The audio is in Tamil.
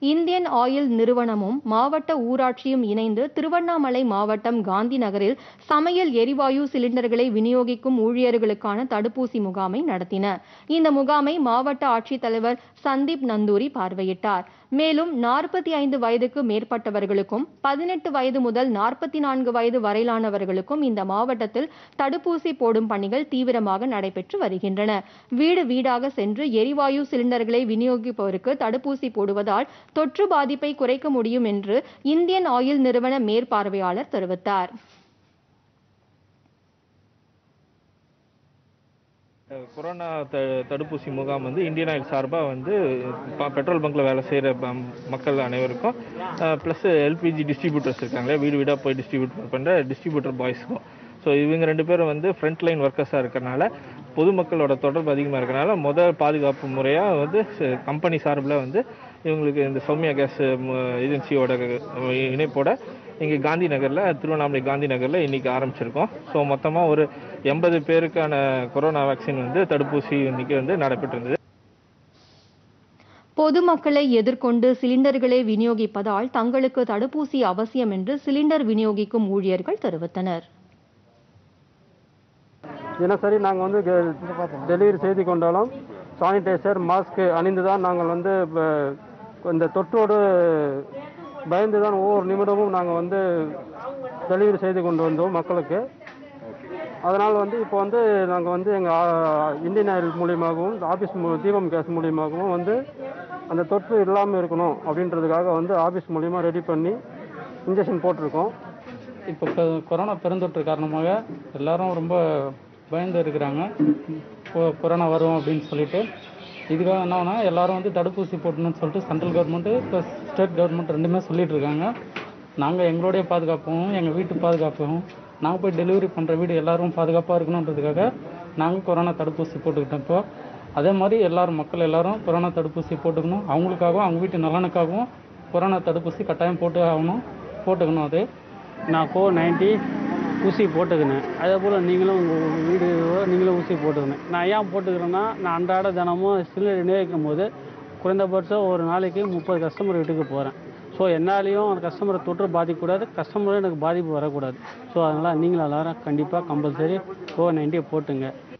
இந்தியன் ஆயில் நிறுவனமும் மாவட்ட ஊராட்சியும் இணைந்து திருவண்ணாமலை மாவட்டம் காந்தி நகரில் சமையல் எரிவாயு சிலிண்டர்களை விநியோகிக்கும் ஊழியர்களுக்கான தடுப்பூசி முகாமை நடத்தின இந்த முகாமை மாவட்ட ஆட்சித்தலைவர் சந்தீப் நந்தூரி பார்வையிட்டார் மேலும் நாற்பத்தி ஐந்து வயதுக்கு மேற்பட்டவர்களுக்கும் பதினெட்டு வயது முதல் நாற்பத்தி நான்கு வயது வரையிலானவர்களுக்கும் இந்த மாவட்டத்தில் தடுப்பூசி போடும் பணிகள் தீவிரமாக நடைபெற்று வருகின்றன வீடு வீடாக சென்று எரிவாயு சிலிண்டர்களை விநியோகிப்பவருக்கு தடுப்பூசி போடுவதால் தொற்று பாதிப்பை குறைக்க முடியும் என்று இந்தியன் ஆயில் நிறுவன மேற்பார்வையாளர் தெரிவித்தார் கொரோனா த தடுப்பூசி முகாம் வந்து இந்தியன் ஆயில் சார்பாக வந்து ப- பெட்ரோல் பங்க்கில் வேலை செய்கிற மக்கள் அனைவருக்கும் ப்ளஸ் எல்பிஜி டிஸ்ட்ரிபியூட்டர்ஸ் இருக்காங்களே வீடு வீடாக போய் டிஸ்ட்ரிபியூட் பண்ணுற டிஸ்ட்ரிபியூட்டர் பாய்ஸ்க்கும் ஸோ இவங்க ரெண்டு பேரும் வந்து ஃப்ரண்ட் லைன் ஒர்க்கர்ஸாக இருக்கறனால பொதுமக்களோட தொடர்பு அதிகமாக இருக்கறனால முதல் பாதுகாப்பு முறையாக வந்து கம்பெனி சார்பில் வந்து இவங்களுக்கு இந்த சௌமியா கேஸ் ஏஜென்சியோட இணைப்போட இங்கே காந்தி நகரில் திருவண்ணாமலை காந்தி நகரில் இன்றைக்கி ஆரம்பிச்சிருக்கோம் ஸோ மொத்தமாக ஒரு எண்பது பேருக்கான கொரோனா வேக்சின் வந்து தடுப்பூசி இன்னைக்கு வந்து நடைபெற்றிருந்தது பொதுமக்களை எதிர்கொண்டு சிலிண்டர்களை விநியோகிப்பதால் தங்களுக்கு தடுப்பூசி அவசியம் என்று சிலிண்டர் விநியோகிக்கும் ஊழியர்கள் தெரிவித்தனர் தினசரி நாங்கள் வந்து டெலிவரி செய்து கொண்டாலும் சானிடைசர் மாஸ்க் அணிந்து தான் நாங்கள் வந்து இப்ப இந்த தொற்றோடு பயந்து தான் ஒவ்வொரு நிமிடமும் நாங்கள் வந்து டெலிவரி செய்து கொண்டு வந்தோம் மக்களுக்கு அதனால் வந்து இப்போ வந்து நாங்கள் வந்து எங்கள் இந்தியன் ஆயில் மூலியமாகவும் ஆஃபீஸ் மூ தீபம் கேஸ் மூலியமாகவும் வந்து அந்த தொற்று இல்லாமல் இருக்கணும் அப்படின்றதுக்காக வந்து ஆஃபீஸ் மூலியமா ரெடி பண்ணி இன்ஜெக்ஷன் போட்டிருக்கோம் இப்போ கொ- கொரோனா பெருந்தொற்று காரணமாக எல்லாரும் ரொம்ப பயந்து இருக்கிறாங்க கொ- கொரோனா வரும் அப்படின்னு சொல்லிட்டு இதுக்காக என்ன ஆகுனா எல்லாரும் வந்து தடுப்பூசி போடணும்னு சொல்லிட்டு central government plus state government ரெண்டுமே சொல்லிட்டு இருக்காங்க நாங்கள் எங்களுடைய பாதுகாப்பும் எங்கள் வீட்டு பாதுகாப்பும் நாங்கள் போய் டெலிவரி பண்ணுற வீடு எல்லாரும் பாதுகாப்பாக இருக்கணுன்றதுக்காக நாங்கள் கொரோனா தடுப்பூசி போட்டுக்கிட்டோம் இப்போ அதே மாதிரி எல்லாரும் மக்கள் எல்லாரும் கொரோனா தடுப்பூசி போட்டுக்கணும் அவங்களுக்காகவும் அவங்க வீட்டு நலனுக்காகவும் கொரோனா தடுப்பூசி கட்டாயம் போட்டு ஆகணும் போட்டுக்கணும் அது நான் கோ நைன்ட்டி ஊசி போட்டுக்கினேன் அதே போல் நீங்களும் உங்கள் வீடு நீங்களும் ஊசி போட்டுக்கணும் நான் ஏன் போட்டுக்கிறேன்னா நான் அன்றாட தினமும் சிலிண்டர் விநியோகிக்கும் போது குறைந்தபட்சம் ஒரு நாளைக்கு முப்பது கஸ்டமர் வீட்டுக்கு போகிறேன் ஸோ என்னாலையும் அந்த கஸ்டமரை தொற்று பாதிக்கக்கூடாது கஸ்டமரும் எனக்கு பாதிப்பு வரக்கூடாது ஸோ அதனால் நீங்களும் எல்லாரும் கண்டிப்பாக கம்பல்சரி கோ நைன்ட்டியை போட்டுங்க